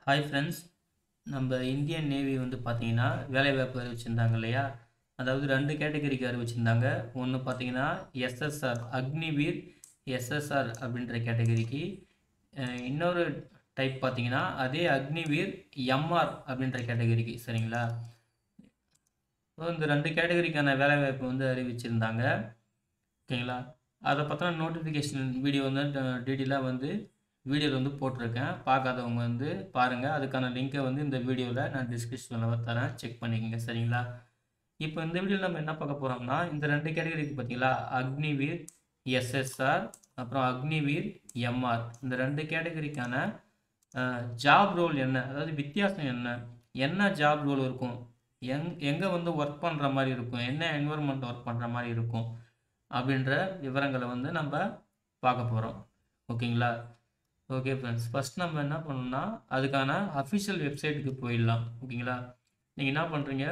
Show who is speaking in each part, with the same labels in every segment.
Speaker 1: hi friends நம்ம Indian navy வந்து பார்த்தீங்கன்னா வேலைவாய்ப்பு அறிவிச்சிருந்தாங்க இல்லையா அதாவது ரெண்டு கேட்டகரிக்கு அறிவிச்சிருந்தாங்க ஒன்று பார்த்தீங்கன்னா எஸ்எஸ்ஆர் அக்னிவீர் எஸ்எஸ்ஆர் அப்படின்ற கேட்டகரிக்கு அஹ் இன்னொரு டைப் பார்த்தீங்கன்னா அதே அக்னிவீர் எம்ஆர் அப்படின்ற கேட்டகரிக்கு சரிங்களா ஸோ இந்த ரெண்டு கேட்டகரிக்கான வேலைவாய்ப்பு வந்து அறிவிச்சிருந்தாங்க ஓகேங்களா அதை பற்றின நோட்டிஃபிகேஷன் வீடியோ வந்து டீட்டெயிலாக வந்து வீடியோவில் வந்து போட்டிருக்கேன் பார்க்காதவங்க வந்து பாருங்கள் அதுக்கான லிங்க்கை வந்து இந்த வீடியோவில் நான் டிஸ்கிரிப்ஷனில் தரேன் செக் பண்ணிக்கோங்க சரிங்களா இப்போ இந்த வீடியோவில் நம்ம என்ன பார்க்க போகிறோம்னா இந்த ரெண்டு கேட்டகரிக்கு பார்த்தீங்களா அக்னிவீர் எஸ்எஸ்ஆர் அப்புறம் அக்னிவீர் எம்ஆர் இந்த ரெண்டு கேட்டகரிக்கான ஜாப் ரோல் என்ன அதாவது வித்தியாசம் என்ன என்ன ஜாப் ரோல் இருக்கும் எங் எங்கே வந்து ஒர்க் பண்ணுற மாதிரி இருக்கும் என்ன என்வரன்மெண்ட் ஒர்க் பண்ணுற மாதிரி இருக்கும் அப்படின்ற விவரங்களை வந்து நம்ம பார்க்க போகிறோம் ஓகேங்களா ஓகே ஃப்ரெண்ட்ஸ் ஃபஸ்ட் நம்ம என்ன பண்ணணும்னா அதுக்கான அஃபிஷியல் வெப்சைட்டுக்கு போயிடலாம் ஓகேங்களா நீங்கள் என்ன பண்ணுறீங்க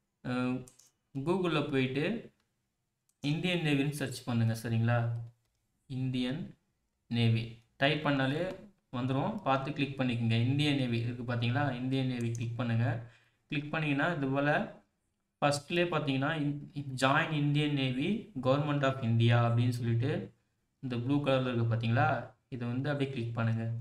Speaker 1: கூகுளில் போயிட்டு இந்தியன் நேவின்னு சர்ச் பண்ணுங்கள் சரிங்களா இந்தியன் நேவி டைப் பண்ணாலே வந்துடும் பார்த்து கிளிக் பண்ணிக்கோங்க இந்தியன் நேவி இருக்குது பார்த்தீங்களா இந்தியன் நேவி கிளிக் பண்ணுங்கள் கிளிக் பண்ணிங்கன்னா இது போல் ஃபஸ்ட்லேயே பார்த்தீங்கன்னா join Indian navy government of India அப்படின்னு சொல்லிட்டு இந்த ப்ளூ கலரில் இருக்குது பார்த்தீங்களா இதை வந்து அப்படியே கிளிக் பண்ணுங்கள்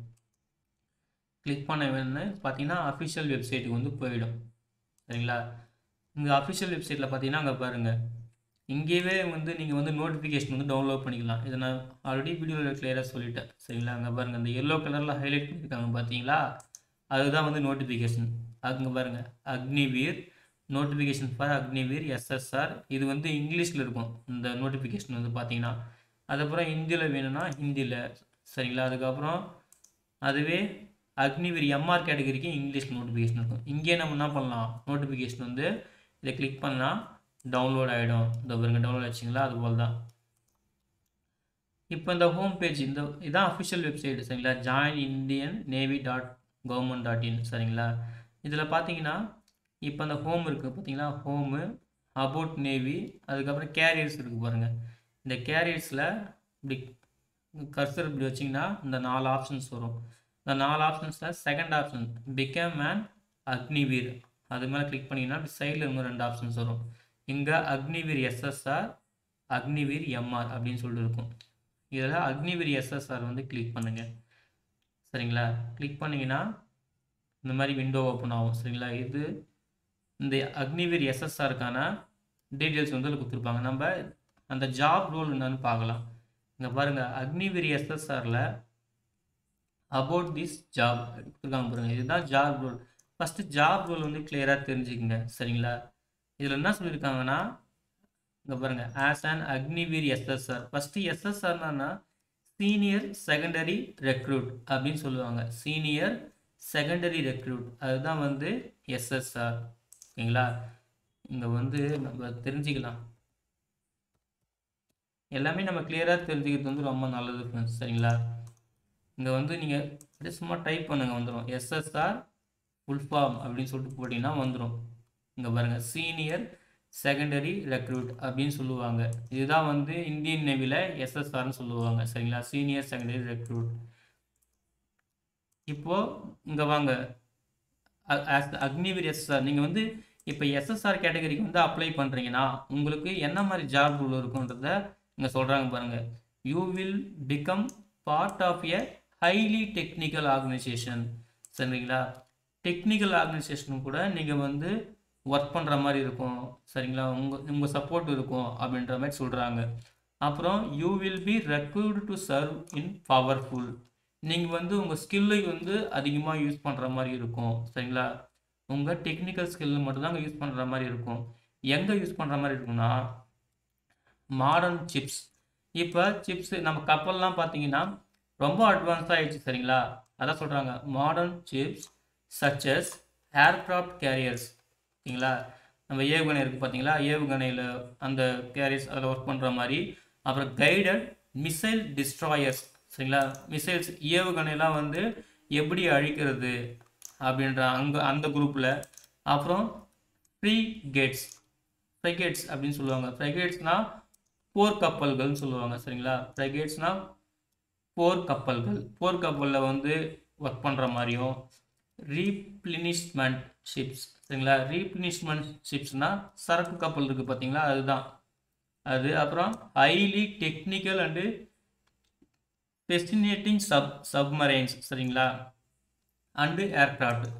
Speaker 1: கிளிக் பண்ண வேணும்னு பார்த்தீங்கன்னா அஃபிஷியல் வெப்சைட்டுக்கு வந்து போயிடும் சரிங்களா இங்கே அஃபிஷியல் வெப்சைட்டில் பார்த்தீங்கன்னா அங்கே பாருங்கள் இங்கேயே வந்து நீங்கள் வந்து நோட்டிஃபிகேஷன் வந்து டவுன்லோட் பண்ணிக்கலாம் இதை நான் ஆல்ரெடி வீடியோவில் கிளியராக சொல்லிட்டேன் சரிங்களா அங்கே பாருங்கள் இந்த எல்லோ கலரில் ஹைலைட் பண்ணியிருக்காங்க பார்த்தீங்களா அதுதான் வந்து நோட்டிஃபிகேஷன் அங்கே பாருங்கள் Agniveer notification for Agniveer SSR இது வந்து இங்கிலீஷில் இருக்கும் இந்த நோட்டிஃபிகேஷன் வந்து பார்த்தீங்கன்னா அதுக்கப்புறம் ஹிந்தியில் வேணும்னா ஹிந்தியில் சரிங்களா அதுக்கப்புறம் அதுவே அக்னிவீர் எம்ஆர் கேட்டகரிக்கு இங்கிலீஷ் நோட்டிஃபிகேஷன் இருக்கும் இங்கே நம்ம என்ன பண்ணலாம் நோட்டிஃபிகேஷன் வந்து இதை கிளிக் பண்ணால் டவுன்லோட் ஆகிடும் இந்த பாருங்க டவுன்லோட் ஆச்சுங்களா அது போல் தான் இப்போ இந்த ஹோம் பேஜ் இந்த இதான் அஃபிஷியல் வெப்சைட் சரிங்களா join Indian navy dot government dot in சரிங்களா இதில் பார்த்தீங்கன்னா இப்போ அந்த ஹோம் இருக்குது பார்த்தீங்களா ஹோமு அபவுட் நேவி அதுக்கப்புறம் கேரியர்ஸ் இருக்குது பாருங்கள் இந்த கேரியர்ஸில் இப்படி கர்சர் இப்படி வச்சிங்கன்னா இந்த நாலு ஆப்ஷன்ஸ் வரும் இந்த நாலு ஆப்ஷன்ஸில் second option become and Agniveer அது மேலே கிளிக் பண்ணிங்கன்னா அப்படி சைடில் இன்னும் ரெண்டு ஆப்ஷன்ஸ் வரும் இங்கே அக்னிவீர் எஸ்எஸ்ஆர் அக்னிவீர் எம்ஆர் அப்படின்னு சொல்லிட்டு இருக்கும் இதில் அக்னிவீர் எஸ்எஸ்ஆர் வந்து கிளிக் பண்ணுங்கள் சரிங்களா கிளிக் பண்ணிங்கன்னா இந்த மாதிரி விண்டோ ஓப்பன் ஆகும் சரிங்களா இது இந்த அக்னிவீர் எஸ்எஸ்ஆருக்கான டீட்டெயில்ஸ் வந்து அதில் கொடுத்துருப்பாங்க நம்ம அந்த ஜாப் ரோல் என்னன்னு பார்க்கலாம் இங்கே பாருங்கள் அக்னிவீர் எஸ்எஸ்ஆரில் அபவுட் திஸ் ஜாப் கொடுத்துருக்காங்க பாருங்கள் இதுதான் job role first job role வந்து கிளியராக தெரிஞ்சுக்கங்க சரிங்களா இதில் என்ன சொல்லியிருக்காங்கன்னா இங்கே பாருங்கள் as an Agniveer SSR first எஸ்எஸ்ஆர்னா சீனியர் செகண்டரி ரெக்ரூட் அப்படின்னு சொல்லுவாங்க சீனியர் செகண்டரி ரெக்ரூட் அதுதான் வந்து எஸ்எஸ்ஆர் ஓகேங்களா இங்கே வந்து நம்ம தெரிஞ்சுக்கலாம் எல்லாமே நம்ம கிளியராக தெரிஞ்சுக்கிறது வந்து ரொம்ப நல்லது ஃப்ரெண்ட்ஸ் சரிங்களா இங்கே வந்து நீங்கள் அப்படியே சும்மா டைப் பண்ணுங்கள் வந்துடும் எஸ்எஸ்ஆர் ஃபுல் ஃபார்ம் அப்படின்னு சொல்லிட்டு போட்டிங்கன்னா வந்துடும் இங்கே பாருங்கள் சீனியர் செகண்டரி ரெக்ரூட் அப்படின்னு சொல்லுவாங்க இதுதான் வந்து இந்தியன் நேவியில் எஸ்எஸ்ஆர்னு சொல்லுவாங்க சரிங்களா சீனியர் செகண்டரி ரெக்ரூட் இப்போது இங்கே வாங்க அக்னிவீர் எஸ்எஸ்ஆர் நீங்கள் வந்து இப்போ எஸ்எஸ்ஆர் கேட்டகரிக்கு வந்து அப்ளை பண்ணுறீங்கன்னா உங்களுக்கு என்ன மாதிரி ஜாப் ரூல் இருக்குன்றத இங்கே சொல்கிறாங்க பாருங்கள் you will become part of a highly technical organisation சரிங்களா டெக்னிக்கல் ஆர்கனைசேஷனும் கூட நீங்கள் வந்து ஒர்க் பண்ணுற மாதிரி இருக்கும் சரிங்களா உங்கள் உங்கள் சப்போர்ட் இருக்கும் அப்படின்ற மாதிரி சொல்கிறாங்க அப்புறம் you will be recruit to serve in powerful நீங்கள் வந்து உங்கள் ஸ்கில்லை வந்து அதிகமாக யூஸ் பண்ணுற மாதிரி இருக்கும் சரிங்களா உங்கள் டெக்னிக்கல் ஸ்கில் மட்டும்தாங்க யூஸ் பண்ணுற மாதிரி இருக்கும் எங்கே யூஸ் பண்ணுற மாதிரி இருக்கும்னா மாடர்ன் சிப்ஸ் இப்போ சிப்ஸ் நம்ம கப்பல்லாம் பார்த்தீங்கன்னா ரொம்ப அட்வான்ஸாக ஆயிடுச்சு சரிங்களா அதான் சொல்கிறாங்க modern ships such as aircraft carriers ஓகேங்களா நம்ம ஏவுகணை இருக்குது பார்த்தீங்களா ஏவுகணையில் அந்த கேரியர்ஸ் அதில் ஒர்க் பண்ணுற மாதிரி அப்புறம் கைடட் மிசைல் டிஸ்ட்ராயர்ஸ் சரிங்களா மிசைல்ஸ் ஏவுகணைலாம் வந்து எப்படி அழிக்கிறது அப்படின்ற அங்கே அந்த குரூப்பில் அப்புறம் ஃப்ரீ கேட்ஸ் ஃப்ரைகேட்ஸ் அப்படின்னு சொல்லுவாங்க ஃப்ரைகேட்ஸ்னால் போர் கப்பல்கள்னு சொல்லுவாங்க சரிங்களா ஃப்ரைகேட்ஸ்னால் போர் கப்பல்கள் போர் கப்பலில் வந்து ஒர்க் பண்ணுற மாதிரியும் ரீப்ளினிஷ்மெண்ட் ஷிப்ஸ் சரிங்களா ரீப்ளினிஷ்மெண்ட் ஷிப்ஸ்னால் சரக்கு கப்பல் இருக்குது பார்த்தீங்களா அதுதான் அது அப்புறம் highly technical and fascinating sub submarines சரிங்களா and aircraft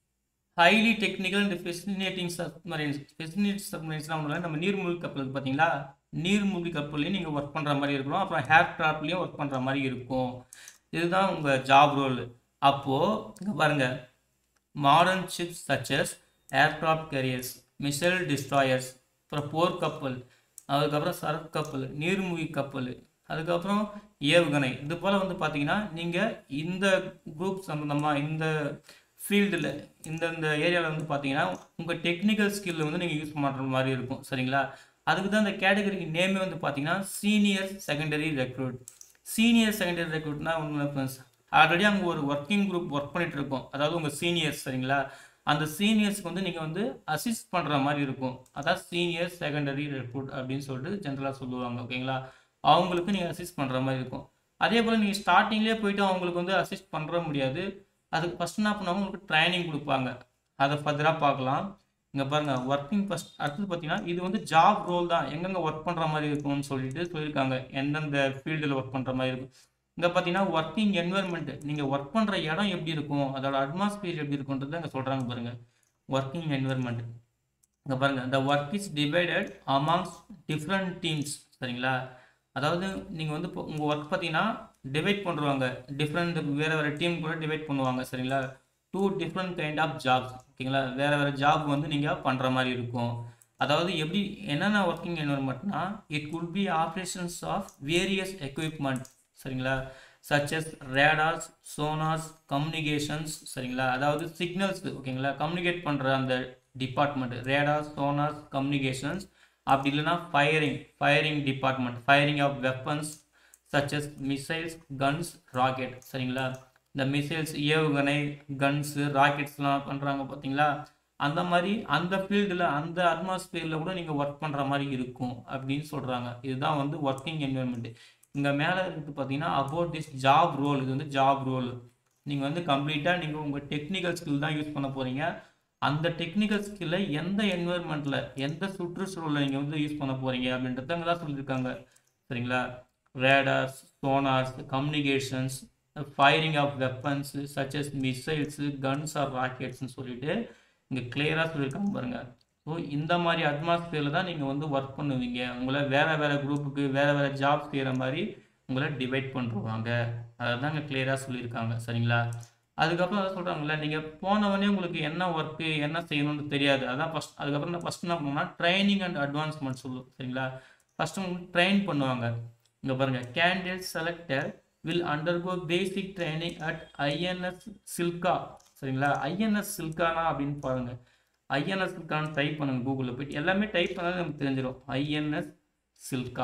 Speaker 1: highly technical and fascinating submarines fascinate சப்மரைன்ஸ்லாம் ஒன்றும் நம்ம நீர்மூழ்கி கப்பல் இருக்குது பார்த்தீங்களா நீர்மூழ்கி கப்பல்லையும் நீங்கள் ஒர்க் பண்ணுற மாதிரி இருக்கணும் அப்புறம் ஏர்க்ராஃப்ட்லேயும் ஒர்க் பண்ணுற மாதிரி இருக்கும் இதுதான் உங்கள் ஜாப் ரோல் அப்போது இங்கே பாருங்கள் modern ships such as aircraft carriers missile destroyers அப்புறம் போர் கப்பல் அதுக்கப்புறம் சரக்கு கப்பல் நீர்மூழ்கி கப்பல் அதுக்கப்புறம் ஏவுகணை இது போல் வந்து பார்த்தீங்கன்னா நீங்கள் இந்த குரூப் சம்மந்தமாக இந்த ஃபீல்டில் இந்த இந்த ஏரியாவில் வந்து பார்த்தீங்கன்னா உங்கள் டெக்னிக்கல் ஸ்கில் வந்து நீங்கள் யூஸ் பண்ணுற மாதிரி இருக்கும் சரிங்களா அதுக்கு தான் இந்த கேட்டகரிக்கு நேமே வந்து பார்த்தீங்கன்னா senior secondary recruit senior secondary ரெக்ரூட்னா ஒன்று ஆல்ரெடி அங்கே ஒரு ஒர்க்கிங் குரூப் ஒர்க் பண்ணிட்டு இருக்கோம் அதாவது உங்கள் சீனியர்ஸ் சரிங்களா அந்த சீனியர்ஸ்க்கு வந்து நீங்கள் வந்து அசிஸ்ட் பண்ணுற மாதிரி இருக்கும் அதான் சீனியர் செகண்டரி ரெக்ரூட் அப்படின்னு சொல்லிட்டு ஜென்ரலாக சொல்லுவாங்க ஓகேங்களா அவங்களுக்கு நீங்கள் அசிஸ்ட் பண்ணுற மாதிரி இருக்கும் அதே போல் நீங்கள் ஸ்டார்டிங்லேயே போயிட்டு அவங்களுக்கு வந்து அசிஸ்ட் பண்ணுற முடியாது அதுக்கு ஃபஸ்ட் என்ன பண்ணுவாங்க உங்களுக்கு ட்ரைனிங் கொடுப்பாங்க அதை ஃபர்தராக பார்க்கலாம் இங்கே பாருங்கள் ஒர்க்கிங் ஃபஸ்ட் அடுத்தது பார்த்தீங்கன்னா இது வந்து ஜாப் ரோல் தான் எங்கெங்கே ஒர்க் பண்ணுற மாதிரி இருக்கும்னு சொல்லிட்டு சொல்லியிருக்காங்க எந்தெந்த ஃபீல்டில் ஒர்க் பண்ணுற மாதிரி இருக்கும் இங்கே பார்த்தீங்கன்னா ஒர்க்கிங் என்வரன்மெண்ட் நீங்கள் ஒர்க் பண்ணுற இடம் எப்படி இருக்கும் அதோட அட்மாஸ்பியர் எப்படி இருக்குன்றதை இங்கே சொல்கிறாங்க பாருங்கள் ஒர்க்கிங் என்வரன்மெண்ட் இங்கே பாருங்கள் இந்த work is divided amongst different teams சரிங்களா அதாவது நீங்கள் வந்து இப்போ உங்கள் ஒர்க் பார்த்தீங்கன்னா டிவைட் பண்ணுவாங்க டிஃப்ரெண்ட் வேறு வேறு டீம் கூட டிவைட் பண்ணுவாங்க சரிங்களா two different kind of jobs ஓகேங்களா வேறு வேறு ஜாப் வந்து நீங்கள் பண்ணுற மாதிரி இருக்கும் அதாவது எப்படி என்னென்ன ஒர்க்கிங் என்வரன்மெண்ட்னா it could be operations of various equipment சரிங்களா சச்சஸ் ரேடார்ஸ் சோனார்ஸ் கம்யூனிகேஷன்ஸ் சரிங்களா அதாவது சிக்னல்ஸ் ஓகேங்களா கம்யூனிகேட் பண்ணுற அந்த டிபார்ட்மெண்ட் ரேடார்ஸ் சோனார்ஸ் கம்யூனிகேஷன்ஸ் அப்படி இல்லைன்னா firing firing department firing of weapons such as missiles guns rocket சரிங்களா இந்த மிசைல்ஸ் ஏவுகணை கன்ஸு ராக்கெட்ஸ்லாம் பண்ணுறாங்க பார்த்தீங்களா அந்த மாதிரி அந்த ஃபீல்டில் அந்த அட்மாஸ்பியரில் கூட நீங்கள் ஒர்க் பண்ணுற மாதிரி இருக்கும் அப்படின்னு சொல்கிறாங்க இதுதான் வந்து ஒர்க்கிங் என்வரன்மெண்ட் இங்கே மேலே இருக்குது பார்த்தீங்கன்னா அபவுட் திஸ் ஜாப் ரோல் இது வந்து ஜாப் ரோல் நீங்கள் வந்து கம்ப்ளீட்டாக நீங்கள் உங்கள் டெக்னிக்கல் ஸ்கில் தான் யூஸ் பண்ண போகிறீங்க அந்த டெக்னிக்கல் ஸ்கில்லை எந்த என்வரன்மெண்ட்டில் எந்த சுற்றுச்சூழலில் நீங்கள் வந்து யூஸ் பண்ண போகிறீங்க அப்படின்றத அங்கே தான் சொல்லியிருக்காங்க சரிங்களா radars sonars communications firing of weapons such as missiles guns or ராக்கெட்ஸ்னு சொல்லிட்டு இங்கே கிளியராக சொல்லியிருக்காங்க பாருங்கள் ஸோ இந்த மாதிரி அட்மாஸ்பியரில் தான் நீங்கள் வந்து ஒர்க் பண்ணுவீங்க உங்களை வேறு வேறு குரூப்புக்கு வேறு வேறு ஜாப் செய்கிற மாதிரி உங்களை டிவைட் பண்ணுவாங்க அதை தான் இங்கே கிளியராக சொல்லியிருக்காங்க சரிங்களா அதுக்கப்புறம் அதை சொல்கிறாங்கல்ல நீங்கள் போனவொடனே உங்களுக்கு என்ன ஒர்க்கு என்ன செய்யணும்னு தெரியாது அதான் ஃபஸ்ட் அதுக்கப்புறம் நான் ஃபஸ்ட் என்ன பண்ணணும்னா ட்ரைனிங் அண்ட் அட்வான்ஸ்மெண்ட் சொல்லும் சரிங்களா ஃபஸ்ட்டு உங்களுக்கு ட்ரெயின் பண்ணுவாங்க இங்கே பாருங்கள் candidate selected will undergo basic training at INS Chilka சரிங்களா ஐஎன்எஸ் சில்கானா அப்படின்னு பாருங்க ஐஎன்எஸ் சில்கான்னு டைப் பண்ணுங்க கூகுளில் போயிட்டு எல்லாமே டைப் பண்ணாலும் நமக்கு தெரிஞ்சிடும் ஐஎன்எஸ் சில்கா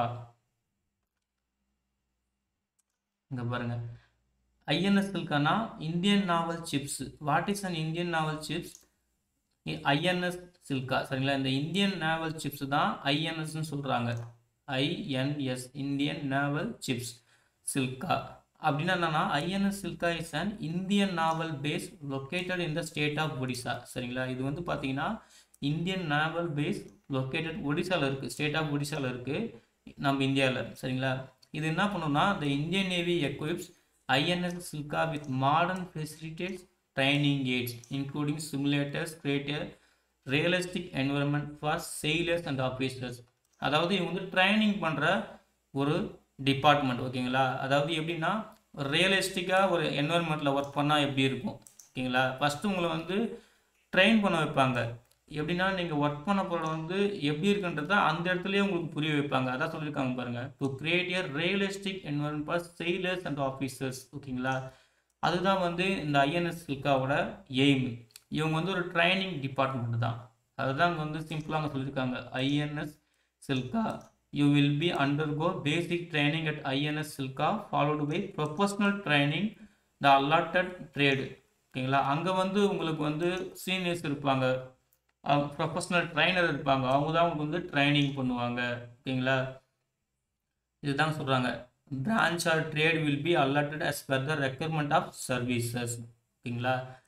Speaker 1: இங்கே பாருங்க ஐஎன்எஸ் சில்கானா Indian naval ships what is an Indian naval ships INS Chilka சரிங்களா இந்த இந்தியன் நாவல் சிப்ஸ் தான் ஐஎன்எஸ்ன்னு சொல்கிறாங்க INS Indian naval ships Chilka அப்படின்னா என்னன்னா INS Chilka is an Indian naval base located in the state of Odisha சரிங்களா இது வந்து பார்த்தீங்கன்னா இந்தியன் நாவல் பேஸ் லொக்கேட்டட் ஒடிசாவில் இருக்குது ஸ்டேட் ஆஃப் ஒடிசாவில் இருக்குது நம்ம இந்தியாவில் சரிங்களா இது என்ன பண்ணுன்னா the Indian navy equips INS Chilka with modern facilities training aids including simulators creator realistic environment for sailors and officers அதாவது இவங்க வந்து ட்ரைனிங் பண்ணுற ஒரு டிபார்ட்மெண்ட் ஓகேங்களா அதாவது எப்படின்னா ரியலிஸ்டிக்காக ஒரு என்வரன்மெண்ட்டில் ஒர்க் பண்ணால் எப்படி இருக்கும் ஓகேங்களா ஃபஸ்ட்டு உங்களை வந்து ட்ரெயின் பண்ண வைப்பாங்க எப்படின்னா நீங்கள் ஒர்க் பண்ண போகிற வந்து எப்படி இருக்குன்றத அந்த இடத்துலயே உங்களுக்கு புரிய வைப்பாங்க அதான் சொல்லியிருக்காங்க பாருங்கள் to create a realistic environment for sailors and officers ஓகேங்களா அதுதான் வந்து இந்த ஐஎன்எஸ் சில்காவோட எய்ம் இவங்க வந்து ஒரு ட்ரைனிங் டிபார்ட்மெண்ட் தான் அதுதான் அங்கே வந்து சிம்பிளாக சொல்லியிருக்காங்க INS Chilka you will be undergo basic training at INS Silka followed by professional training the allotted trade ஓகேங்களா அங்கே வந்து உங்களுக்கு வந்து சீனியர்ஸ் இருப்பாங்க ப்ரொஃபஷனல் ட்ரைனர் இருப்பாங்க அவங்க தான் உங்களுக்கு வந்து ட்ரைனிங் பண்ணுவாங்க ஓகேங்களா இதுதான் சொல்கிறாங்க branch or trade will be allotted as per the requirement of services ஓகேங்களா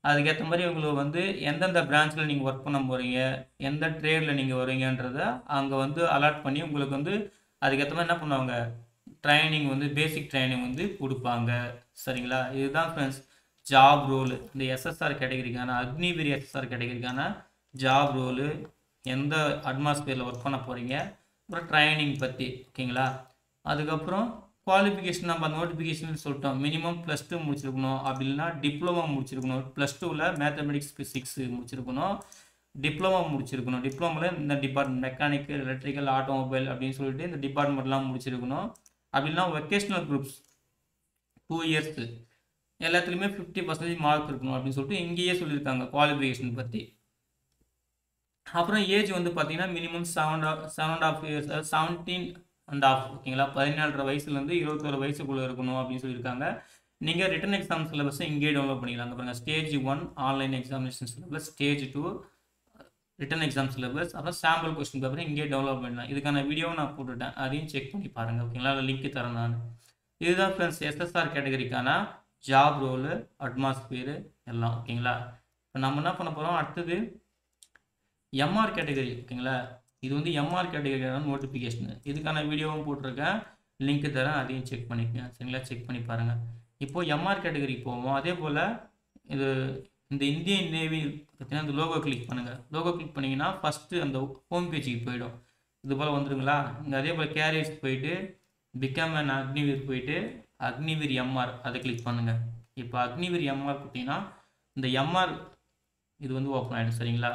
Speaker 1: அதுக்கேற்ற மாதிரி உங்களுக்கு வந்து எந்தெந்த பிரான்ச்சில் நீங்கள் ஒர்க் பண்ண போகிறீங்க எந்த ட்ரேடில் நீங்கள் வருவீங்கன்றத அங்கே வந்து அலாட் பண்ணி உங்களுக்கு வந்து அதுக்கேற்ற மாதிரி என்ன பண்ணுவாங்க ட்ரைனிங் வந்து பேசிக் ட்ரைனிங் வந்து கொடுப்பாங்க சரிங்களா இதுதான் ஃப்ரெண்ட்ஸ் ஜாப் ரோல் இந்த எஸ்எஸ்ஆர் கேட்டகரிக்கான அக்னிவீர் எஸ்எஸ்ஆர் கேட்டகரிக்கான ஜாப் ரோலு எந்த அட்மாஸ்பியரில் ஒர்க் பண்ண போகிறீங்க அப்புறம் ட்ரைனிங் பற்றி ஓகேங்களா அதுக்கப்புறம் குவாலிஃபிகேஷன் நம்ம நோட்டிஃபிகேஷன் சொல்லிட்டோம் மினிமம் ப்ளஸ் டூ முடிச்சிருக்கணும் அப்படி இல்லைனா டிப்ளமோ முடிச்சிருக்கணும் ப்ளஸ் டூவில் மேத்தமெட்டிக்ஸ் ஃபிசிக்ஸ் முடிச்சிருக்கணும் டிப்ளமோ முடிச்சிருக்கணும் டிப்ளமோவில் இந்த டிபார்ட்மெண்ட் மெக்கானிக்கல் எலக்ட்ரிக்கல் ஆட்டோமொபைல் அப்படின்னு சொல்லிட்டு இந்த டிபார்ட்மெண்ட்லாம் முடிச்சிருக்கணும் அப்படின்னா வெக்கேஷனல் குரூப்ஸ் டூ இயர்ஸு எல்லாத்துலேயுமே ஃபிஃப்டி பர்சன்டேஜ் மார்க் இருக்கணும் அப்படின்னு சொல்லிட்டு இங்கேயே சொல்லியிருக்காங்க குவாலிஃபிகேஷன் பற்றி அப்புறம் ஏஜ் வந்து பார்த்தீங்கன்னா minimum seven seven and half years seventeen and half ஓகேங்களா பதினேழரை வயசுலேருந்து இருபத்தொரு வயசுக்குள்ளே இருக்கணும் அப்படின்னு சொல்லியிருக்காங்க நீங்கள் ரிட்டன் எக்ஸாம் சிலபஸை இங்கேயே டவுன்லோட் பண்ணிக்கலாம் அங்கே பாருங்கள் stage one online examination syllabus stage two written exam syllabus அப்புறம் சாம்பிள் கொஸ்டின் பேப்பர் இங்கேயே டவுன்லோட் பண்ணலாம் இதுக்கான வீடியோவை நான் போட்டுவிட்டேன் அதையும் செக் பண்ணி பாருங்கள் ஓகேங்களா அதில் லிங்க் தரேன் நான் இதுதான் ஃப்ரெண்ட்ஸ் எஸ்எஸ்ஆர் கேட்டகரிக்கான ஜாப் ரோலு அட்மாஸ்பியரு எல்லாம் ஓகேங்களா இப்போ நம்ம என்ன பண்ண போகிறோம் அடுத்தது எம்ஆர் கேட்டகரி ஓகேங்களா இது வந்து எம்ஆர் கேட்டகரியான நோட்டிஃபிகேஷன் இதுக்கான வீடியோவும் போட்டிருக்கேன் லிங்க் தரேன் அதையும் செக் பண்ணிக்கங்க சரிங்களா செக் பண்ணி பாருங்கள் இப்போது எம்ஆர் கேட்டகரி போவோம் அதே போல் இது இந்த இந்தியன் நேவி பார்த்தீங்கன்னா இந்த லோகோ கிளிக் பண்ணுங்கள் லோகோ கிளிக் பண்ணிங்கன்னா ஃபஸ்ட்டு அந்த ஹோம் பேஜுக்கு போயிடும் இது போல் வந்துருங்களா இங்கே அதே போல் கேரியர்ஸ் போயிட்டு பிகம் அண்ட் அக்னிவீர் போயிட்டு அக்னிவீர் எம்ஆர் அதை கிளிக் பண்ணுங்கள் இப்போ அக்னிவீர் எம்ஆர் கொடுத்தீங்கன்னா இந்த எம்ஆர் இது வந்து ஓப்பன் ஆகிடும் சரிங்களா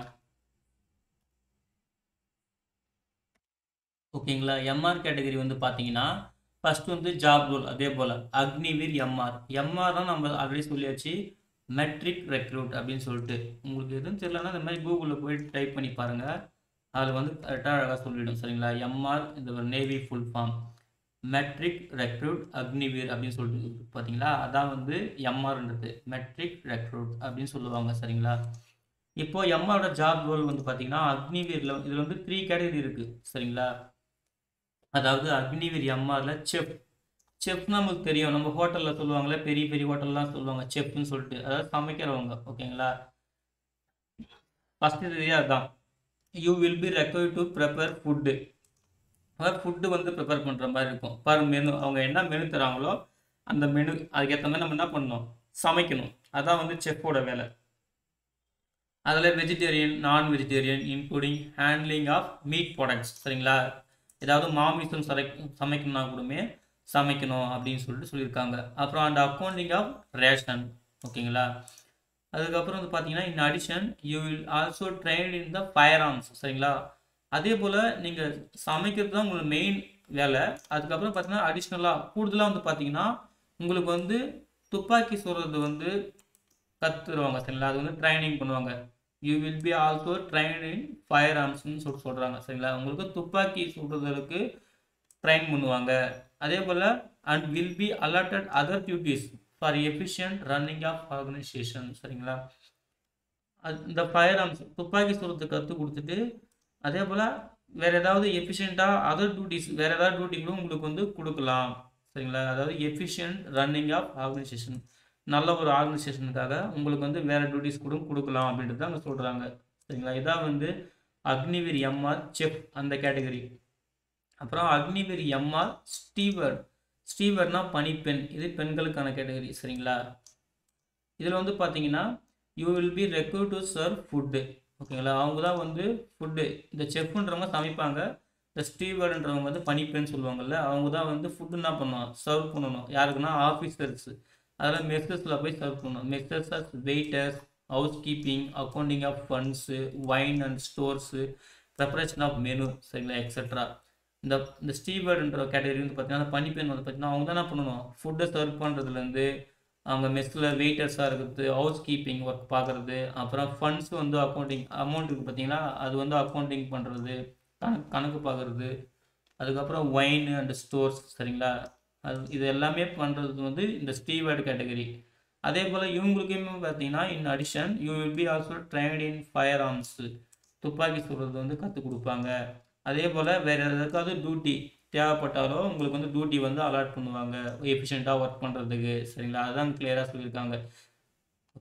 Speaker 1: ஓகேங்களா எம்ஆர் கேட்டகரி வந்து பார்த்தீங்கன்னா ஃபர்ஸ்ட் வந்து ஜாப் ரோல் அதே போல் அக்னிவீர் எம்ஆர் எம்ஆர் தான் நம்ம ஆல்ரெடி சொல்லியாச்சு மெட்ரிக் ரெக்ரூட் அப்படின்னு சொல்லிட்டு உங்களுக்கு எதுவும் தெரியலன்னா இந்த மாதிரி கூகுளில் போய் டைப் பண்ணி பாருங்கள் அதில் வந்து கரெக்டாக அழகாக சொல்லிவிடும் சரிங்களா எம்ஆர் இந்த navy full form matric recruit Agniveer அப்படின்னு சொல்லிட்டு பார்த்தீங்களா அதான் வந்து எம்ஆர்ன்றது மெட்ரிக் ரெக்ரூட் அப்படின்னு சொல்லுவாங்க சரிங்களா இப்போ எம்ஆரோட ஜாப் ரோல் வந்து பார்த்தீங்கன்னா அக்னிவீரில் இதில் வந்து த்ரீ கேட்டகரி இருக்குது சரிங்களா அதாவது அக்னிவீர் எம்ஆரில் செஃப் செஃப் நமக்கு தெரியும் நம்ம ஹோட்டலில் சொல்லுவாங்களே பெரிய பெரிய ஹோட்டல்லாம் சொல்லுவாங்க செஃப்னு சொல்லிட்டு அதாவது சமைக்கிறவங்க ஓகேங்களா ஃபஸ்ட்டு இதுவே அதுதான் you will be required to prepare food அதாவது ஃபுட்டு வந்து ப்ரிப்பேர் பண்ணுற மாதிரி இருக்கும் பர் மெனு அவங்க என்ன மெனு தராங்களோ அந்த மெனு அதுக்கேற்ற மாதிரி நம்ம என்ன பண்ணணும் சமைக்கணும் அதான் வந்து செஃப்போட வேலை அதில் vegetarian non vegetarian including handling of meat products சரிங்களா ஏதாவது மாமிசம் சமை சமைக்கணும்னா கூடமே சமைக்கணும் அப்படின்னு சொல்லிட்டு சொல்லியிருக்காங்க அப்புறம் அந்த அக்கௌண்டிங் ஆஃப் ரேஷன் ஓகேங்களா அதுக்கப்புறம் வந்து பார்த்தீங்கன்னா in addition you will also train in the firearms சரிங்களா அதே போல் நீங்கள் சமைக்கிறது தான் உங்களுக்கு மெயின் வேலை அதுக்கப்புறம் பார்த்தீங்கன்னா அடிஷ்னலாக கூடுதலாக வந்து பார்த்தீங்கன்னா உங்களுக்கு வந்து துப்பாக்கி சுடுறது வந்து கற்றுருவாங்க சரிங்களா அது வந்து ட்ரைனிங் பண்ணுவாங்க you will be also train in fire ஆர்ம்ஸ்னு சொல்லிட்டு சொல்கிறாங்க சரிங்களா உங்களுக்கு துப்பாக்கி சுடுறதுக்கு ட்ரைன் பண்ணுவாங்க அதே போல் and will be allotted other duties for efficient running of organisation சரிங்களா அது இந்த ஃபயர் ஆர்ம்ஸ் துப்பாக்கி சுடுறதுக்கு கற்றுக் கொடுத்துட்டு அதே போல் வேறு ஏதாவது எஃபிஷியண்ட்டாக அதர் டியூட்டிஸ் வேறு ஏதாவது டியூட்டிகளும் உங்களுக்கு வந்து கொடுக்கலாம் சரிங்களா அதாவது எஃபிஷியன்ட் ரன்னிங் ஆஃப் ஆர்கனைசேஷன் நல்ல ஒரு ஆர்கனைசேஷனுக்காக உங்களுக்கு வந்து வேறு டியூட்டிஸ் கூட கொடுக்கலாம் அப்படின்றது அங்கே சொல்கிறாங்க சரிங்களா இதான் வந்து அக்னிவீர் எம்ஆர் செஃப் அந்த கேட்டகரி அப்புறம் அக்னிவீர் எம்ஆர் ஸ்டீவர் ஸ்டீவர்னா பனிப்பெண் இது பெண்களுக்கான கேட்டகரி சரிங்களா இதில் வந்து பார்த்தீங்கன்னா you will be require to serve food ஓகேங்களா அவங்க தான் வந்து ஃபுட்டு இந்த செஃப்ன்றவங்க சமைப்பாங்க இந்த ஸ்டீவர்ன்றவங்க வந்து பனிப்பெண் சொல்லுவாங்கல்ல அவங்க தான் வந்து ஃபுட்டு என்ன பண்ணணும் சர்வ் பண்ணணும் யாருக்குன்னா ஆஃபீஸர்ஸ் அதில் மெஸ்ஸஸில் போய் சர்வ் பண்ணணும் messes waiters housekeeping accounting of funds wine and stores preparation of menu சரிங்களா எக்ஸட்ரா இந்த இந்த ஸ்டீவர்டுன்ற கேட்டகரி வந்து பார்த்தீங்கன்னா பனிப்பெண் வந்து பார்த்தீங்கன்னா அவங்க தான் என்ன பண்ணணும் ஃபுட்டை சர்வ் பண்ணுறதுலேருந்து அவங்க மெஸ்ஸில் வெயிட்டர்ஸாக இருக்கிறது ஹவுஸ் கீப்பிங் ஒர்க் பார்க்குறது அப்புறம் ஃபண்ட்ஸ் வந்து அக்கௌண்டிங் அமௌண்ட் இருக்குது பார்த்தீங்கன்னா அது வந்து அக்கௌண்டிங் பண்ணுறது கணக்கு கணக்கு பார்க்குறது அதுக்கப்புறம் ஒயின் அண்ட் ஸ்டோர்ஸ் சரிங்களா அது இது எல்லாமே பண்ணுறது வந்து இந்த ஸ்டீவர்டு கேட்டகரி அதே போல் இவங்களுக்குமே பார்த்தீங்கன்னா in addition you will be also trained in firearms துப்பாக்கி சுடுறது வந்து கற்றுக் கொடுப்பாங்க அதே போல் வேறு எதுக்காவது டியூட்டி தேவைப்பட்டாலோ உங்களுக்கு வந்து டியூட்டி வந்து அலாட் பண்ணுவாங்க எஃபிஷியண்ட்டாக ஒர்க் பண்ணுறதுக்கு சரிங்களா அதுதான் கிளியராக சொல்லியிருக்காங்க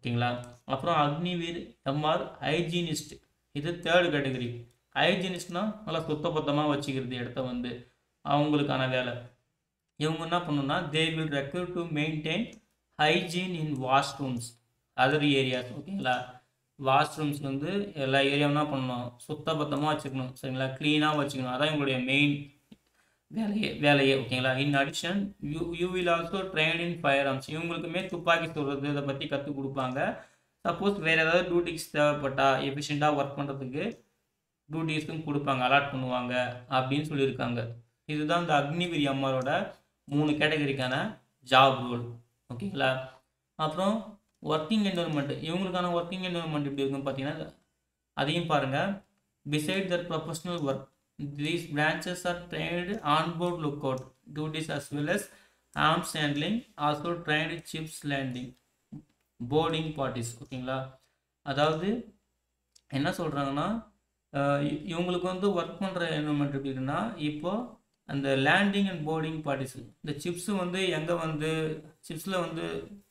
Speaker 1: ஓகேங்களா அப்புறம் அக்னிவீர் எம்ஆர் ஹைஜீனிஸ்ட் இது தேர்டு கேட்டகரி ஹைஜீனிஸ்ட்னா நல்லா சுத்தபத்தமாக வச்சுக்கிறது இடத்த வந்து அவங்களுக்கான வேலை இவங்க என்ன பண்ணணும்னா they will require to maintain hygiene in washrooms other areas ஓகேங்களா வாஷ்ரூம்ஸ் வந்து எல்லா ஏரியாவும் என்ன பண்ணணும் சுத்தபத்தமாக வச்சுக்கணும் சரிங்களா க்ளீனாக வச்சுக்கணும் அதான் இவங்களுடைய மெயின் வேலையே வேலையே ஓகேங்களா in addition you you will also train in firearms இவங்களுக்குமே துப்பாக்கி சுடுறது இதை பற்றி கற்றுக் கொடுப்பாங்க சப்போஸ் வேறு ஏதாவது டியூட்டிஸ் தேவைப்பட்டா எஃபிஷியண்ட்டாக ஒர்க் பண்ணுறதுக்கு டியூட்டிஸும் கொடுப்பாங்க அலாட் பண்ணுவாங்க அப்படின்னு சொல்லியிருக்காங்க இதுதான் இந்த அக்னிவிரி அம்மாரோட மூணு கேட்டகரிக்கான ஜாப் ரோல் ஓகேங்களா அப்புறம் ஒர்க்கிங் என்வரன்மெண்ட் இவங்களுக்கான ஒர்க்கிங் என்வரன்மெண்ட் எப்படி இருக்குன்னு பார்த்தீங்கன்னா அதையும் பாருங்கள் beside their professional work these branches are trained on-board lookout duties as well as arms handling also trained chips landing boarding parties ஓகேங்களா அதாவது என்ன சொல்கிறாங்கன்னா இவங்களுக்கு வந்து ஒர்க் பண்ணுற என்வரன்மெண்ட் எப்படி இருக்குன்னா இப்போது அந்த லேண்டிங் அண்ட் போர்டிங் பார்ட்டிஸ் இந்த சிப்ஸு வந்து எங்கே வந்து சிப்ஸில் வந்து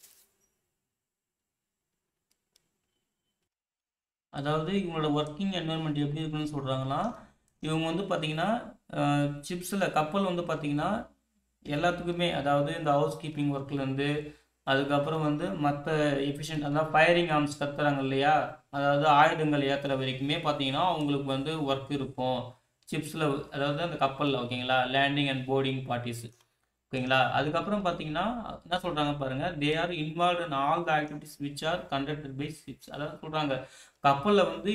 Speaker 1: அதாவது இவங்களோட ஒர்க்கிங் என்வரன்மெண்ட் எப்படி இருக்குன்னு சொல்கிறாங்கன்னா இவங்க வந்து பார்த்தீங்கன்னா சிப்ஸில் கப்பல் வந்து பார்த்தீங்கன்னா எல்லாத்துக்குமே அதாவது இந்த ஹவுஸ் கீப்பிங் ஒர்க்லேருந்து அதுக்கப்புறம் வந்து மற்ற எஃபிஷியன்ட் அதாவது ஃபயரிங் ஆர்ம்ஸ் கத்துறாங்க இல்லையா அதாவது ஆயுதங்கள் ஏற்றுற வரைக்குமே பார்த்தீங்கன்னா அவங்களுக்கு வந்து ஒர்க் இருக்கும் சிப்ஸில் அதாவது அந்த கப்பலில் ஓகேங்களா லேண்டிங் அண்ட் போர்டிங் பார்ட்டிஸ் ஓகேங்களா அதுக்கப்புறம் பார்த்தீங்கன்னா என்ன சொல்கிறாங்க பாருங்கள் they are involve in all the activities which are conducted by ships அதாவது சொல்கிறாங்க கப்பலில் வந்து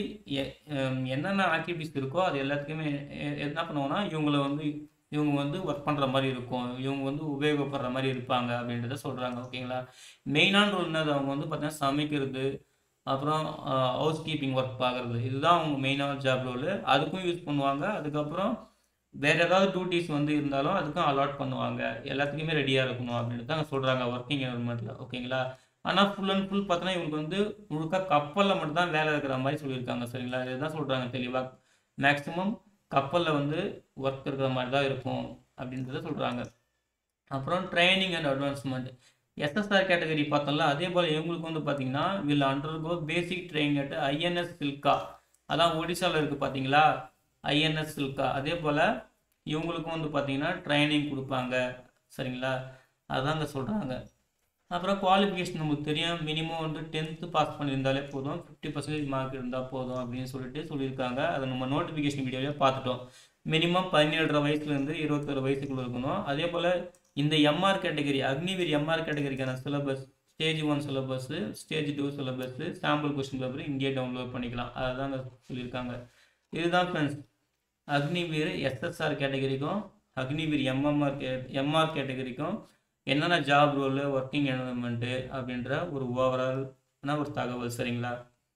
Speaker 1: என்னென்ன ஆக்டிவிட்டிஸ் இருக்கோ அது எல்லாத்துக்குமே என்ன பண்ணுவோம்னா இவங்கள வந்து இவங்க வந்து ஒர்க் பண்ணுற மாதிரி இருக்கும் இவங்க வந்து உபயோகப்படுற மாதிரி இருப்பாங்க அப்படின்றத சொல்கிறாங்க ஓகேங்களா மெயினான ரோல் என்னது அவங்க வந்து பார்த்தீங்கன்னா சமைக்கிறது அப்புறம் ஹவுஸ் கீப்பிங் ஒர்க் பார்க்குறது இதுதான் அவங்க மெயினான ஜாப் ரோல் அதுக்கும் யூஸ் பண்ணுவாங்க அதுக்கப்புறம் வேறு ஏதாவது டியூட்டிஸ் வந்து இருந்தாலும் அதுக்கும் அலாட் பண்ணுவாங்க எல்லாத்துக்குமே ரெடியாக இருக்கணும் அப்படின்ட்டு தான் சொல்கிறாங்க ஒர்க்கிங் என்வரன்மெண்ட்டில் ஓகேங்களா ஆனால் ஃபுல் அண்ட் ஃபுல் பார்த்தோன்னா இவங்களுக்கு வந்து முழுக்க கப்பலில் மட்டும் தான் வேலை இருக்கிற மாதிரி சொல்லியிருக்காங்க சரிங்களா இதுதான் சொல்கிறாங்க தெளிவாக மேக்ஸிமம் கப்பலில் வந்து ஒர்க் இருக்கிற மாதிரி தான் இருக்கும் அப்படின்றத சொல்கிறாங்க அப்புறம் training and advancement SSR category பார்த்தோம்ல அதே போல் இவங்களுக்கு வந்து பார்த்தீங்கன்னா will undergo basic training at INS Chilka அதான் ஒடிசாவில் இருக்குது பார்த்தீங்களா ஐஎன்எஸ் சில்கா அதே போல் இவங்களுக்கும் வந்து பார்த்தீங்கன்னா ட்ரைனிங் கொடுப்பாங்க சரிங்களா அதாங்க சொல்கிறாங்க அப்புறம் குவாலிஃபிகேஷன் நமக்கு தெரியும் மினிமம் வந்து டென்த்து பாஸ் பண்ணியிருந்தாலே போதும் ஃபிஃப்டி பர்சன்டேஜ் மார்க் இருந்தால் போதும் அப்படின்னு சொல்லிட்டு சொல்லியிருக்காங்க அதை நம்ம நோட்டிஃபிகேஷன் வீடியோவிலே பார்த்துட்டோம் மினிமம் பதினேழரை வயசுலேருந்து இருபத்தொரு வயசுக்குள்ள இருக்கணும் அதே போல் இந்த எம்ஆர் கேட்டகரி அக்னிவீர் எம்ஆர் கேட்டகரிக்கான syllabus stage one syllabus stage two syllabus sample question paper இங்கேயே டவுன்லோட் பண்ணிக்கலாம் அதை தாங்க சொல்லியிருக்காங்க இதுதான் ஃப்ரெண்ட்ஸ் அக்னிவீர் எஸ்எஸ்ஆர் கேட்டகரிக்கும் அக்னிவீர் எம்எம்ஆர் கே எம்ஆர் கேட்டகரிக்கும் என்னென்ன ஜாப் ரோலு ஒர்க்கிங் என்வரன்மெண்ட்டு அப்படின்ற ஒரு ஓவரால் ஒரு தகவல் சரிங்களா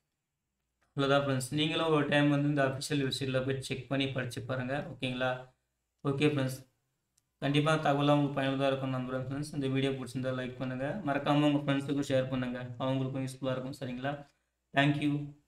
Speaker 1: அவ்வளோதான் ஃப்ரெண்ட்ஸ் நீங்களும் ஒரு டைம் வந்து இந்த அஃபிஷியல் வெப்சைட்டில் போய் செக் பண்ணி படித்து பாருங்கள் ஓகேங்களா ஓகே ஃப்ரெண்ட்ஸ் கண்டிப்பாக தகவலாக உங்களுக்கு பயனுள்ளதாக இருக்கும் நம்புகிறேன் ஃப்ரெண்ட்ஸ் இந்த வீடியோ பிடிச்சிருந்தா லைக் பண்ணுங்கள் மறக்காமல் உங்கள் ஃப்ரெண்ட்ஸுக்கும் ஷேர் பண்ணுங்கள் அவங்களுக்கும் யூஸ்ஃபுல்லாக இருக்கும் சரிங்களா தேங்க்யூ